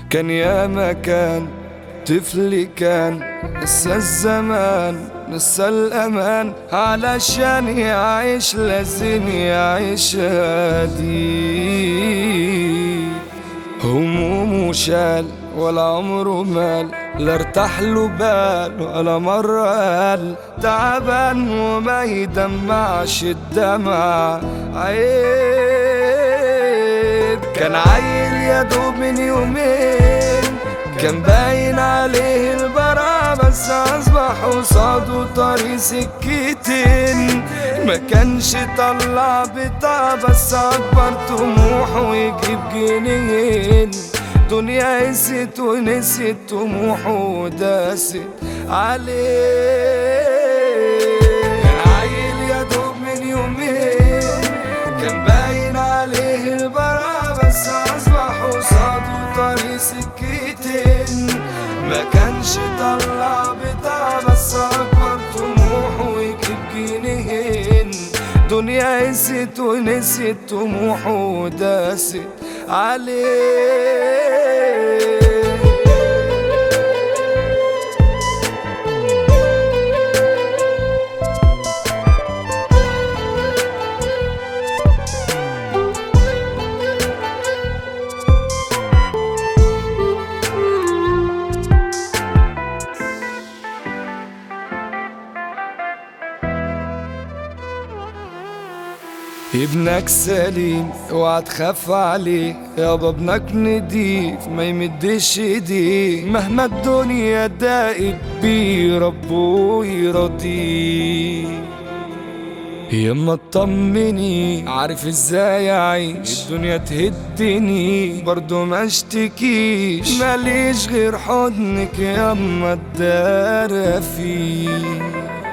كان يا مكان طفل كان نسى الزمان نسى الأمان علشان يعيش لازم يعيش هادي همومه شال ولا عمره مال لا ارتاح له بال ولا مرة قال تعبان وما يدمعش الدمع عيب كان عيل يا دوب من يومين كان باين عليه البراء بس اصبح قصاده طريق سكتين ما كانش طلع بتاع بس اكبر طموحه يجيب جنين دنيا قست ونسيت طموحه وداست عليه كان عيل يا دوب من يومين كان باين عليه البراء بس اصبح قصاده طريق سكتين ما كانش طلع بتاع بس اكبر طموحه يجيب جنيهين دنيا قست ونسيت طموحه وداست عليه ابنك سليم اوعى تخاف عليه يابا ابنك نضيف ما يمدش ايديه مهما الدنيا ضاقت بيه ربه يرضيه يما اطمني عارف ازاي اعيش الدنيا تهدني برضو ما اشتكيش ماليش غير حضنك يما الدار فيه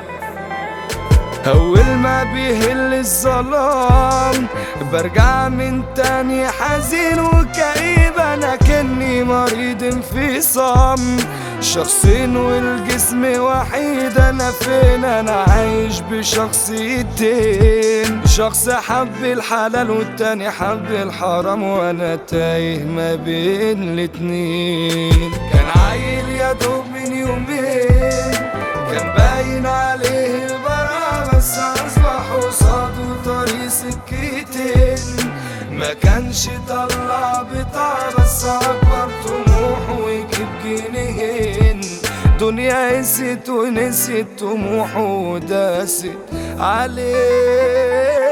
أول ما بيهل الظلام برجع من تاني حزين وكئيب أنا كني مريض انفصام شخصين والجسم وحيد أنا فين أنا عايش بشخصيتين شخص حب الحلال والتاني حب الحرام وأنا تايه ما بين الاتنين كان عيل يا دوب من يومين كان باين عليه البراء بس أصبح قصاده طريق سكتين ما كانش طلع بتاع بس أكبر طموحه يجيب جنيهين دنيا قست ونسيت طموحه وداست عليه